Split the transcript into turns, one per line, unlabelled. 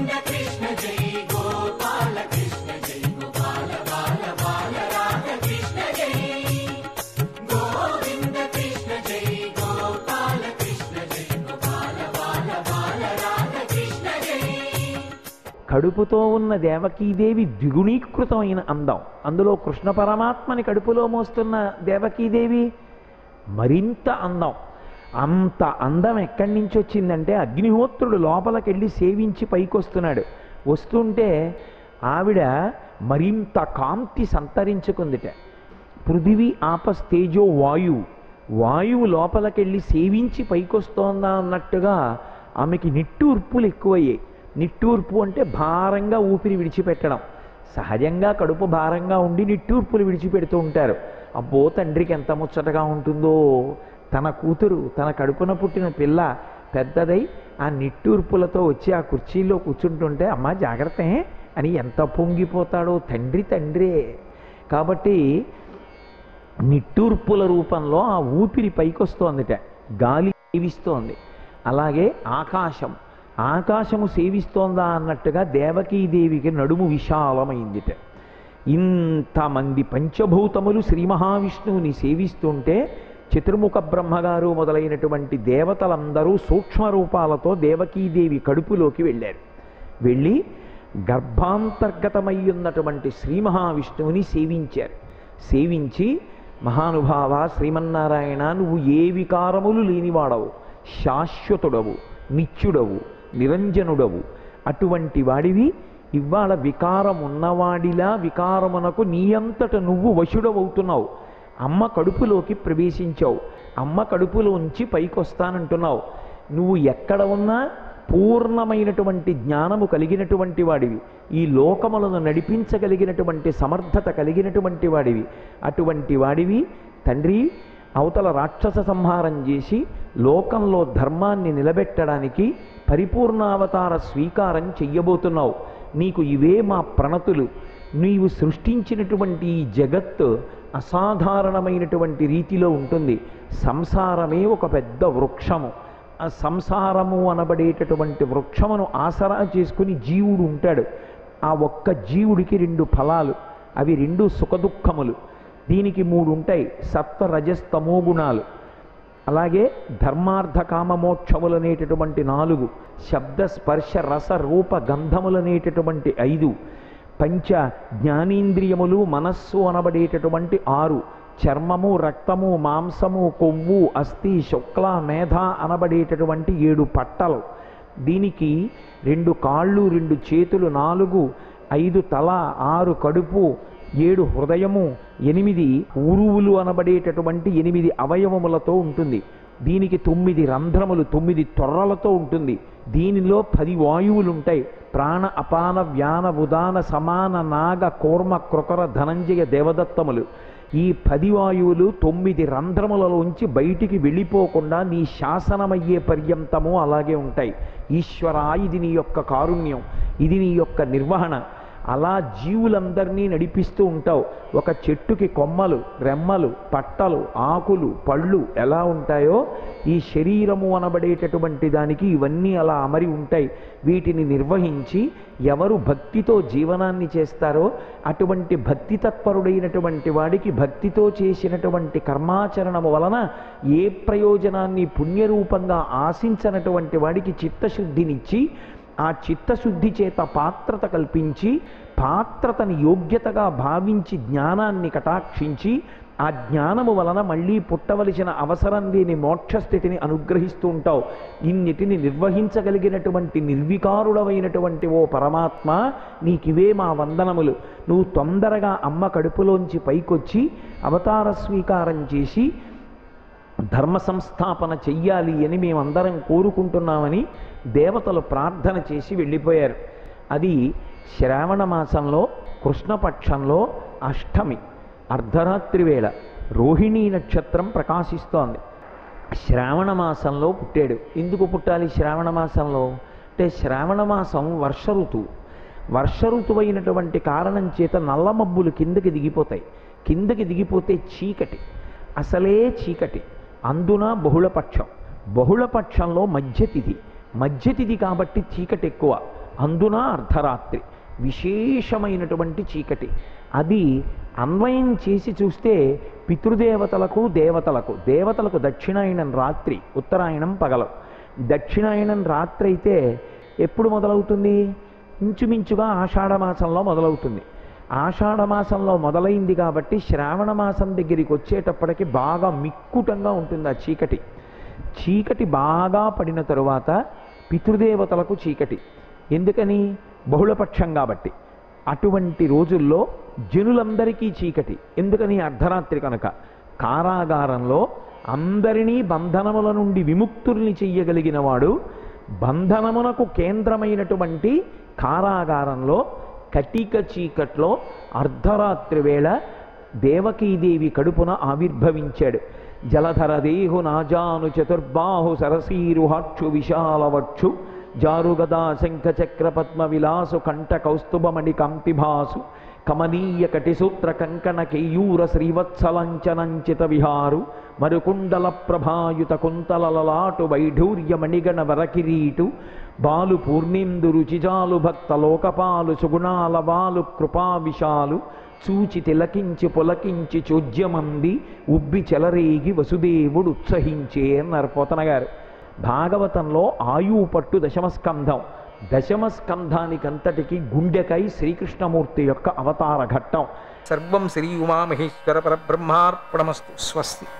కడుపుతో ఉన్న దేవకీదేవి ద్విగుణీకృతమైన అందం అందులో కృష్ణ పరమాత్మని కడుపులో మోస్తున్న దేవకీదేవి మరింత అందం అంత అందం ఎక్కడి నుంచి వచ్చిందంటే అగ్నిహోత్రుడు లోపలికెళ్ళి సేవించి పైకొస్తున్నాడు వస్తుంటే ఆవిడ మరింత కాంతి సంతరించుకుందిట పృథివీ ఆపస్ తేజో వాయువు వాయువు లోపలికెళ్ళి సేవించి పైకొస్తోందా అన్నట్టుగా ఆమెకి నిట్టూర్పులు ఎక్కువయ్యాయి నిట్టూర్పు అంటే భారంగా ఊపిరి విడిచిపెట్టడం సహజంగా కడుపు భారంగా ఉండి నిట్టూర్పులు విడిచిపెడుతూ ఉంటారు అబ్బో తండ్రికి ఎంత ముచ్చటగా ఉంటుందో తన కూతురు తన కడుపున పుట్టిన పిల్ల పెద్దదై ఆ నిట్టూర్పులతో వచ్చి ఆ కుర్చీలో కూర్చుంటుంటే అమ్మ జాగ్రత్త అని ఎంత పొంగిపోతాడో తండ్రి తండ్రే కాబట్టి నిట్టూర్పుల రూపంలో ఆ ఊపిరి పైకొస్తోందిట గాలి సేవిస్తోంది అలాగే ఆకాశం ఆకాశము సేవిస్తోందా అన్నట్టుగా దేవకీదేవికి నడుము విశాలమైందిట ఇంతమంది పంచభూతములు శ్రీ మహావిష్ణువుని సేవిస్తుంటే చతుర్ముఖ బ్రహ్మగారు మొదలైనటువంటి దేవతలందరూ సూక్ష్మ రూపాలతో దేవకీదేవి కడుపులోకి వెళ్ళారు వెళ్ళి గర్భాంతర్గతమై ఉన్నటువంటి శ్రీ మహావిష్ణువుని సేవించారు సేవించి మహానుభావ శ్రీమన్నారాయణ నువ్వు ఏ వికారములు లేనివాడవు శాశ్వతుడవు నిత్యుడవు నిరంజనుడవు అటువంటి వాడివి ఇవాళ వికారం ఉన్నవాడిలా వికారమునకు నీ అంతట నువ్వు వశుడవవుతున్నావు అమ్మ కడుపులోకి ప్రవేశించావు అమ్మ కడుపులోంచి పైకి వస్తానంటున్నావు నువ్వు ఎక్కడ ఉన్నా పూర్ణమైనటువంటి జ్ఞానము కలిగినటువంటి వాడివి ఈ లోకములను నడిపించగలిగినటువంటి సమర్థత కలిగినటువంటి వాడివి అటువంటి వాడివి తండ్రి అవతల రాక్షస సంహారం చేసి లోకంలో ధర్మాన్ని నిలబెట్టడానికి పరిపూర్ణావతార స్వీకారం చెయ్యబోతున్నావు నీకు ఇవే మా ప్రణతులు నీవు సృష్టించినటువంటి ఈ జగత్తు అసాధారణమైనటువంటి రీతిలో ఉంటుంది సంసారమే ఒక పెద్ద వృక్షము ఆ సంసారము అనబడేటటువంటి వృక్షమును ఆసరా చేసుకుని జీవుడు ఉంటాడు ఆ ఒక్క జీవుడికి రెండు ఫలాలు అవి రెండు సుఖదుఖములు దీనికి మూడు ఉంటాయి సత్వ రజస్తమో గుణాలు అలాగే ధర్మార్థ కామమోక్షములనేటటువంటి నాలుగు శబ్ద స్పర్శ రస రూప గంధములనేటటువంటి ఐదు పంచ జ్ఞానేంద్రియములు మనస్సు అనబడేటటువంటి ఆరు చర్మము రక్తము మాంసము కొవ్వు అస్థి శుక్ల మేధ అనబడేటటువంటి ఏడు పట్టలు దీనికి రెండు కాళ్ళు రెండు చేతులు నాలుగు ఐదు తల ఆరు కడుపు ఏడు హృదయము ఎనిమిది ఉరువులు అనబడేటటువంటి ఎనిమిది అవయవములతో ఉంటుంది దీనికి తొమ్మిది రంధ్రములు తొమ్మిది తొర్రలతో ఉంటుంది దీనిలో పది వాయువులు ఉంటాయి ప్రాణ అపాన వ్యాన ఉదాన సమాన నాగ కూర్మ కృకర ధనంజయ దేవదత్తములు ఈ పది వాయువులు తొమ్మిది రంధ్రములలోంచి బయటికి వెళ్ళిపోకుండా నీ శాసనమయ్యే పర్యంతము అలాగే ఉంటాయి ఈశ్వరా ఇది నీ యొక్క కారుణ్యం ఇది నీ యొక్క నిర్వహణ అలా జీవులందరినీ నడిపిస్తూ ఉంటావు ఒక చెట్టుకి కొమ్మలు రెమ్మలు పట్టలు ఆకులు పళ్ళు ఎలా ఉంటాయో ఈ శరీరము అనబడేటటువంటి దానికి ఇవన్నీ అలా అమరి ఉంటాయి వీటిని నిర్వహించి ఎవరు భక్తితో జీవనాన్ని చేస్తారో అటువంటి భక్తి తత్పరుడైనటువంటి వాడికి భక్తితో చేసినటువంటి కర్మాచరణము వలన ఏ ప్రయోజనాన్ని పుణ్యరూపంగా ఆశించనటువంటి వాడికి చిత్తశుద్ధినిచ్చి ఆ చిత్తశుద్ధి చేత పాత్రత కల్పించి పాత్రతని యోగ్యతగా భావించి జ్ఞానాన్ని కటాక్షించి ఆ జ్ఞానము వలన మళ్ళీ పుట్టవలసిన అవసరం లేని మోక్షస్థితిని అనుగ్రహిస్తూ ఉంటావు ఇన్నిటిని నిర్వహించగలిగినటువంటి నిర్వికారుడమైనటువంటి ఓ పరమాత్మ నీకివే మా వందనములు నువ్వు తొందరగా అమ్మ కడుపులోంచి పైకొచ్చి అవతార స్వీకారం చేసి ధర్మ సంస్థాపన చెయ్యాలి అని మేమందరం కోరుకుంటున్నామని దేవతలు ప్రార్థన చేసి వెళ్ళిపోయారు అది శ్రావణ మాసంలో కృష్ణపక్షంలో అష్టమి అర్ధరాత్రి వేళ రోహిణీ నక్షత్రం ప్రకాశిస్తోంది శ్రావణ మాసంలో పుట్టాడు ఎందుకు పుట్టాలి శ్రావణ మాసంలో అంటే శ్రావణ మాసం వర్ష ఋతువు వర్ష ఋతువైనటువంటి కారణం చేత నల్ల మబ్బులు కిందకి దిగిపోతాయి కిందకి దిగిపోతే చీకటి అసలే చీకటి అందున బహుళపక్షం బహుళపక్షంలో మధ్యతిథి మధ్యతిథి కాబట్టి చీకటి ఎక్కువ అందున అర్ధరాత్రి విశేషమైనటువంటి చీకటి అది అన్వయం చేసి చూస్తే పితృదేవతలకు దేవతలకు దేవతలకు దక్షిణాయనం రాత్రి ఉత్తరాయణం పగలం దక్షిణాయనం రాత్రి అయితే ఎప్పుడు మొదలవుతుంది ఇంచుమించుగా ఆషాఢమాసంలో మొదలవుతుంది ఆషాఢమాసంలో మొదలైంది కాబట్టి శ్రావణ మాసం దగ్గరికి వచ్చేటప్పటికి బాగా మిక్కుటంగా ఉంటుంది ఆ చీకటి చీకటి బాగా పడిన తరువాత పితృదేవతలకు చీకటి ఎందుకని బహుళపక్షం కాబట్టి అటువంటి రోజుల్లో జనులందరికీ చీకటి ఎందుకని అర్ధరాత్రి కనుక కారాగారంలో అందరినీ బంధనముల నుండి విముక్తుల్ని చెయ్యగలిగిన వాడు బంధనమునకు కేంద్రమైనటువంటి కారాగారంలో కటిక చీకట్లో అర్ధరాత్రి వేళ దేవకీదేవి కడుపున ఆవిర్భవించాడు జలధర దేహు నాజాను చతుర్బాహు సరసీరుహాక్షు విశాలవక్షు జారుగదా శంఖ చక్ర పద్మ విలాసు కంఠ కౌస్తుభమణి కంపిభాసు కమనీయ కటిసూత్ర కంకణ కేయూర శ్రీవత్సలంచనంచిత విహారు మరుకుండల ప్రభాయుత కుంతలలలాటు వైఢూర్య మణిగణ వరకిరీటు బాలు పూర్ణిందు రుచిజాలు భక్త లోకపాలు సుగుణాల బాలు కృపా విశాలు చూచి తిలకించి పులకించి చోద్యమంది ఉబ్బి చెలరేగి వసుదేవుడు ఉత్సహించే అన్నారు పోతన గారు భాగవతంలో ఆయువు పట్టు దశమస్కంధం దశమస్కంధానికంతటికి గుండెకై శ్రీకృష్ణమూర్తి యొక్క అవతార ఘట్టం
సర్వం శ్రీ ఉమామహేశ్వర పరబ్రహ్మార్పణమస్తు స్వస్తి